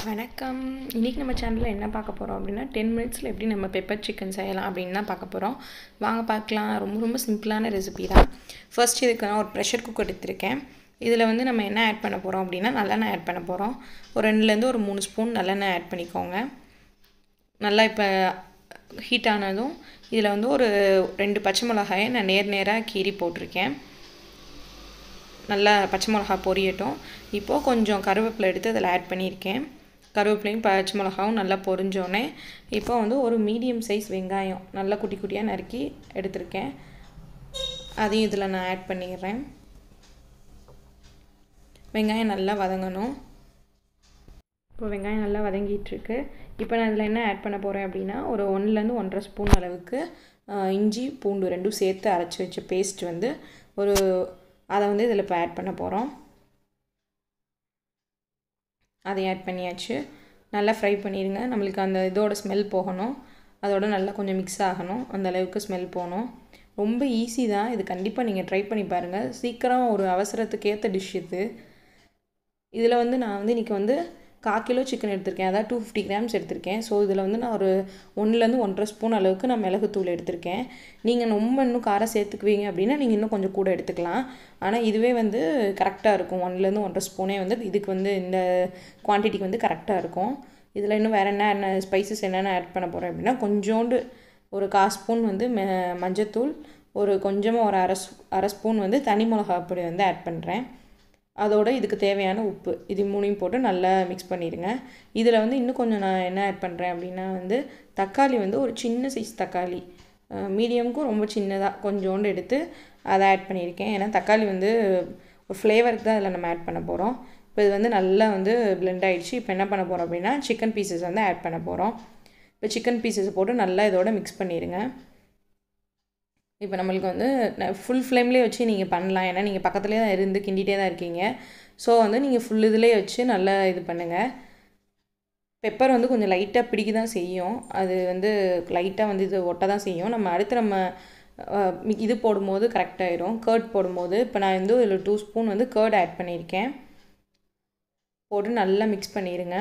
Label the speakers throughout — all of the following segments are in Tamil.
Speaker 1: வணக்கம் இன்றைக்கி நம்ம சேனலில் என்ன பார்க்க போகிறோம் அப்படின்னா டென் மினிட்ஸில் எப்படி நம்ம பெப்பர் சிக்கன் செய்யலாம் அப்படின்னு தான் பார்க்க போகிறோம் வாங்க பார்க்கலாம் ரொம்ப ரொம்ப சிம்பிளான ரெசிபி தான் ஃபர்ஸ்ட் இதுக்கு நான் ஒரு ப்ரெஷர் குக்கர் எடுத்திருக்கேன் இதில் வந்து நம்ம என்ன ஆட் பண்ண போகிறோம் அப்படின்னா நல்லெண்ணெய் ஆட் பண்ண போகிறோம் ஒரு ரெண்டுலேருந்து ஒரு மூணு ஸ்பூன் நல்லெண்ணெய் ஆட் பண்ணிக்கோங்க நல்லா இப்போ ஹீட் ஆனதும் இதில் வந்து ஒரு ரெண்டு பச்சை மிளகாயை நான் நேர் நேராக கீறி போட்டிருக்கேன் நல்லா பச்சை மிளகா பொரியட்டும் இப்போது கொஞ்சம் கருவேப்பிலை எடுத்து அதில் ஆட் பண்ணியிருக்கேன் கருவேப்பிலையும் பச்சை மிளகாவும் நல்லா பொரிஞ்சோடனே இப்போ வந்து ஒரு மீடியம் சைஸ் வெங்காயம் நல்லா குட்டி குட்டியாக நறுக்கி எடுத்திருக்கேன் அதையும் இதில் நான் ஆட் பண்ணிடுறேன் வெங்காயம் நல்லா வதங்கணும் இப்போ வெங்காயம் நல்லா வதங்கிட்டுருக்கு இப்போ நான் இதில் என்ன ஆட் பண்ண போகிறேன் அப்படின்னா ஒரு ஒன்றுலேருந்து ஒன்றரை ஸ்பூன் அளவுக்கு இஞ்சி பூண்டு ரெண்டும் சேர்த்து அரைச்சி வச்ச பேஸ்ட் வந்து ஒரு அதை வந்து இதில் இப்போ ஆட் பண்ண போகிறோம் அதை ஆட் பண்ணியாச்சு நல்லா ஃப்ரை பண்ணிடுங்க நம்மளுக்கு அந்த இதோட ஸ்மெல் போகணும் அதோட நல்லா கொஞ்சம் மிக்ஸ் ஆகணும் அந்த அளவுக்கு ஸ்மெல் போகணும் ரொம்ப ஈஸி தான் இது கண்டிப்பாக நீங்கள் ட்ரை பண்ணி பாருங்கள் சீக்கிரம் ஒரு அவசரத்துக்கு ஏற்ற டிஷ் இது இதில் வந்து நான் வந்து இன்றைக்கி வந்து கால் கிலோ சிக்கன் எடுத்திருக்கேன் அதாவது டூ ஃபிஃப்டி கிராம்ஸ் எடுத்திருக்கேன் ஸோ இதில் வந்து நான் ஒரு ஒன்றுலேருந்து ஒன்றரை ஸ்பூன் அளவுக்கு நான் மிளகுத்தூள் எடுத்திருக்கேன் நீங்கள் ரொம்ப இன்னும் காரம் சேர்த்துக்குவீங்க அப்படின்னா நீங்கள் இன்னும் கொஞ்சம் கூட எடுத்துக்கலாம் ஆனால் இதுவே வந்து கரெக்டாக இருக்கும் ஒன்றுலேருந்து ஒன்றரை ஸ்பூனே வந்து இதுக்கு வந்து இந்த குவான்டிட்டிக்கு வந்து கரெக்டாக இருக்கும் இதில் இன்னும் வேறு என்ன என்ன ஸ்பைசஸ் என்னென்ன ஆட் பண்ண போகிறேன் அப்படின்னா கொஞ்சோண்டு ஒரு கால் ஸ்பூன் வந்து மெ மஞ்சத்தூள் ஒரு கொஞ்சமாக ஒரு அரை அரை ஸ்பூன் வந்து தனி மிளகா பொடி வந்து ஆட் பண்ணுறேன் அதோட இதுக்கு தேவையான உப்பு இது மூணையும் போட்டு நல்லா மிக்ஸ் பண்ணிடுங்க இதில் வந்து இன்னும் கொஞ்சம் நான் என்ன ஆட் பண்ணுறேன் அப்படின்னா வந்து தக்காளி வந்து ஒரு சின்ன சைஸ் தக்காளி மீடியமுக்கும் ரொம்ப சின்னதாக கொஞ்சோண்டு எடுத்து அதை ஆட் பண்ணியிருக்கேன் ஏன்னா தக்காளி வந்து ஒரு ஃப்ளேவருக்கு தான் இதில் நம்ம ஆட் பண்ண போகிறோம் இப்போ இது வந்து நல்லா வந்து பிளெண்ட் ஆகிடுச்சு இப்போ என்ன பண்ண போகிறோம் அப்படின்னா சிக்கன் பீசஸ் வந்து ஆட் பண்ண போகிறோம் இப்போ சிக்கன் பீசஸ் போட்டு நல்லா இதோட மிக்ஸ் பண்ணிடுங்க இப்போ நம்மளுக்கு வந்து ஃபுல் ஃப்ளேம்லேயே வச்சு நீங்கள் பண்ணலாம் ஏன்னா நீங்கள் பக்கத்துலேயே தான் இருந்து கிண்டிகிட்டே தான் இருக்கீங்க ஸோ வந்து நீங்கள் ஃபுல் இதுலேயே வச்சு நல்லா இது பண்ணுங்கள் பெப்பர் வந்து கொஞ்சம் லைட்டாக பிடிக்க தான் செய்யும் அது வந்து லைட்டாக வந்து இது ஒட்ட தான் செய்யும் நம்ம அடுத்து நம்ம இது போடும்போது கரெக்டாகிடும் கேர்ட் போடும்போது இப்போ நான் வந்து இதில் டூ ஸ்பூன் வந்து கேர்ட் ஆட் பண்ணியிருக்கேன் போட்டு நல்லா மிக்ஸ் பண்ணிடுங்க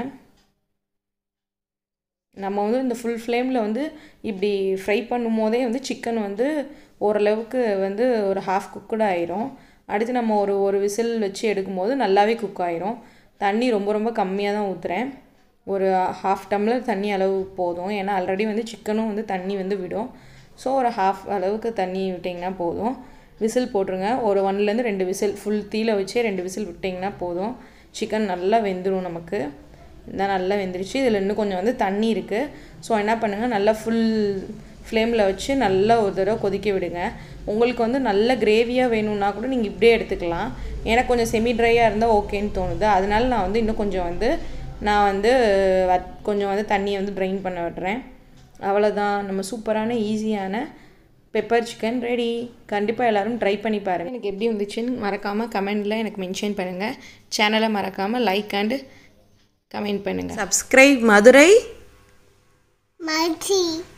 Speaker 1: நம்ம வந்து இந்த ஃபுல் ஃப்ளேமில் வந்து இப்படி ஃப்ரை பண்ணும் போதே வந்து சிக்கன் வந்து ஓரளவுக்கு வந்து ஒரு ஹாஃப் குக்குடு ஆயிரும் அடுத்து நம்ம ஒரு ஒரு விசில் வச்சு எடுக்கும்போது நல்லாவே குக் ஆயிரும் தண்ணி ரொம்ப ரொம்ப கம்மியாக தான் ஊற்றுறேன் ஒரு ஹாஃப் டம்ளர் தண்ணி அளவு போதும் ஏன்னா ஆல்ரெடி வந்து சிக்கனும் வந்து தண்ணி வந்து விடும் ஸோ ஒரு ஹாஃப் அளவுக்கு தண்ணி விட்டிங்கன்னா போதும் விசில் போட்டுருங்க ஒரு ஒன்லேருந்து ரெண்டு விசில் ஃபுல் தீயில் வச்சே ரெண்டு விசில் விட்டிங்கன்னா போதும் சிக்கன் நல்லா வெந்துடும் நமக்கு இதான் நல்லா வெந்துருச்சு இதில் இன்னும் கொஞ்சம் வந்து தண்ணி இருக்குது ஸோ என்ன பண்ணுங்கள் நல்லா ஃபுல் ஃப்ளேமில் வச்சு நல்லா ஒரு தடவை கொதிக்க விடுங்க உங்களுக்கு வந்து நல்ல கிரேவியாக வேணும்னா கூட நீங்கள் இப்படியே எடுத்துக்கலாம் எனக்கு கொஞ்சம் செமி ட்ரையாக இருந்தால் ஓகேன்னு தோணுது அதனால நான் வந்து இன்னும் கொஞ்சம் வந்து நான் வந்து கொஞ்சம் வந்து தண்ணியை வந்து ட்ரைன் பண்ண விடுறேன் அவ்வளோதான் நம்ம சூப்பரான ஈஸியான பெப்பர் சிக்கன் ரெடி கண்டிப்பாக எல்லோரும் ட்ரை பண்ணி பாருங்கள் எனக்கு எப்படி வந்துச்சுன்னு மறக்காமல் கமெண்டில் எனக்கு மென்ஷன் பண்ணுங்கள் சேனலை மறக்காமல் லைக் அண்டு கமெண்ட் பண்ணுங்கள்
Speaker 2: சப்ஸ்கிரைப் மதுரை
Speaker 3: மச்சி